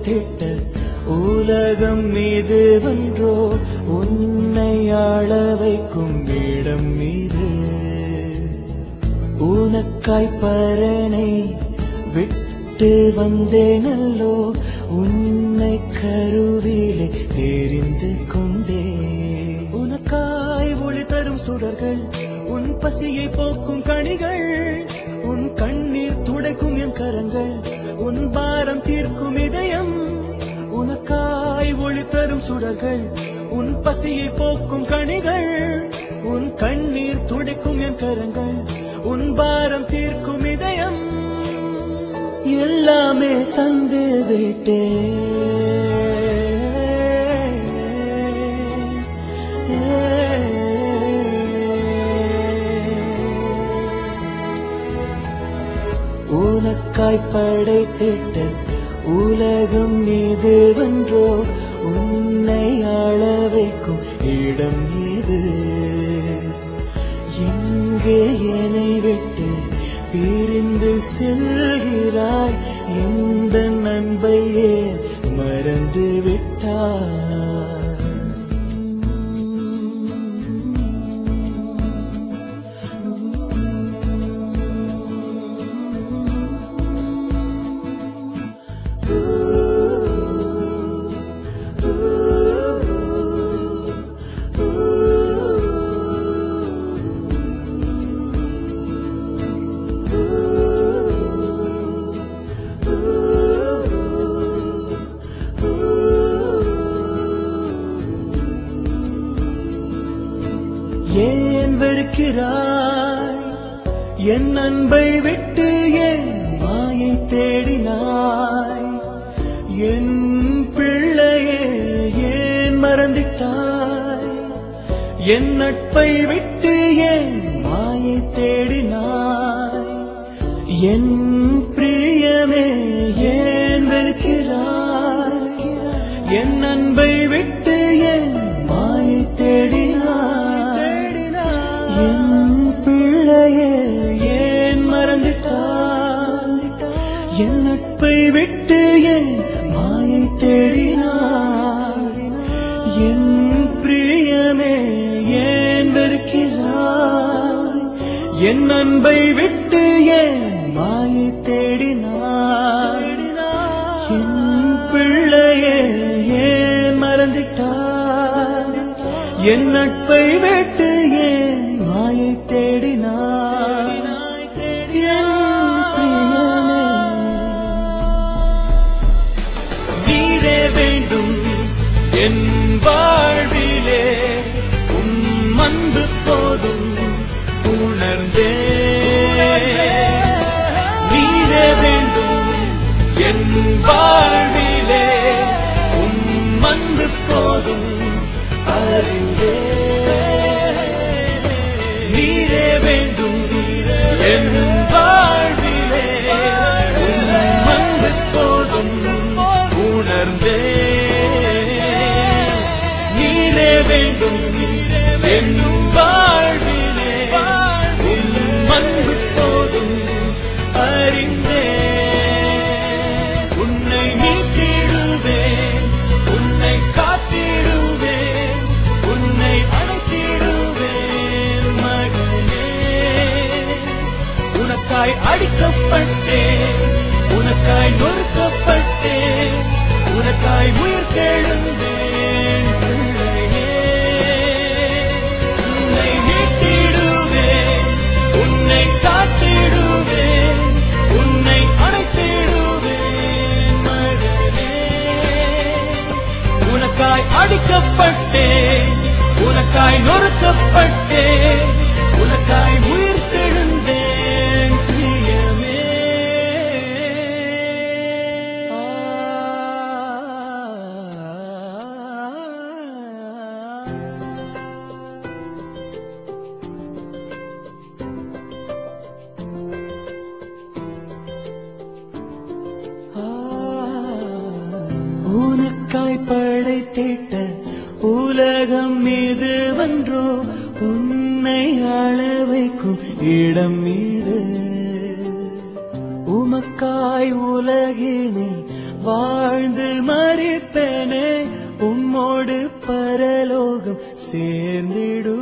படைத்திட்ட உலகம் மீது வென்றோ உன்னை ஆள வைக்கும் இடம் மீது உனக்காய் பரனை விட்டு வந்தேனல்லோ உன்னை கருவிலே தெரிந்து கொண்டே உனக்காய் ஒளி தரும் சுடர்கள் உன் பசியை போக்கும் கனிகள் உன் கண்ணீர் துடைக்கும் என் கரங்கள் உன் பாரம் தீர்க்கும் இதயம் உனக்காய் ஒளி தரும் சுடர்கள் உன் பசியை போக்கும் கனிகள் உன் கண்ணீர் துடைக்கும் என் கரங்கள் உன் பாரம் தீர்க்கும் இதயம் எல்லாமே தந்து விட்டே உனக்காய் படைத்திட்ட உலகம் மீது வென்றோ உன்னை ஆள வைக்கும் இடம் இது எங்கே என்னை விட்டு பிரிந்து செல்கிறாய் எந்த நண்பையே மறந்து விட்டாய் ஏன் வெறுக்கிறாய் என் அன்பை விட்டு என் மாயை தேடினாய் என் பிள்ளையே ஏன் மறந்திட்டாய் என் நட்பை விட்டு என் மாயை தேடினாய் என் பிரியமே ஏன் வெறுக்கிறாய் என் அன்பை விட்டு என் மாயை தேடினாய் என் பிள்ளையே ஏன் மறந்துட்டாய் என் நட்பை விட்டு என் மாயை தேடினாய் என் பிரியமே ஏன் வெறுக்கிறாய் என் அன்பை விட்டு என் மாயை தேடினாய் என் பிள்ளையே ஏன் மறந்துட்டாய் என் நட்பை விட்டு ஏன் மாயை தேடினாய் என் பிரியமே நீரே வேண்டும் என் வாழ்விலே உம் அன்பு போதும் உணர்ந்தே நீரே வேண்டும் என் வாழ்விலே உம் அன்பு போதும் அறிந்தே நீரே வேண்டும் என் வாழ்விலே உம் அன்பு போதும் உணர்ந்தே நீரே வேண்டும் என் வாழ்விலே உம் அன்பு போதும் அறிந்தே உன்னை மீட்டிடுவேன் உன்னை காத்திடுவேன் உன்னை அழைத்திடுவேன் மகனே உனக்காய் அடிக்கப்பட்டேன் உனக்காய் நொறுக்கப்பட்டேன் உனக்காய் உயிர் தெழுந்தேன் பிள்ளையே உன்னை மீட்டிடுவேன் உன்னை காத்திடுவேன் உன்னை அழைத்திடுவேன் மகனே உனக்காய் அடிக்கப்பட்டேன் உனக்காய் நொறுக்கப்பட்டேன் உனக்காய் உயிர் தெழுந்தேன் பிரியமே உனக்காய் படைத்திட்ட உலகம் மீது வென்றோ உன்னை ஆள வைக்கும் இடம் மீது உமக்காய் உலகினில் வாழ்ந்து மறிப்பேனே உம்மோடு பரலோகம் சேர்ந்திடுவே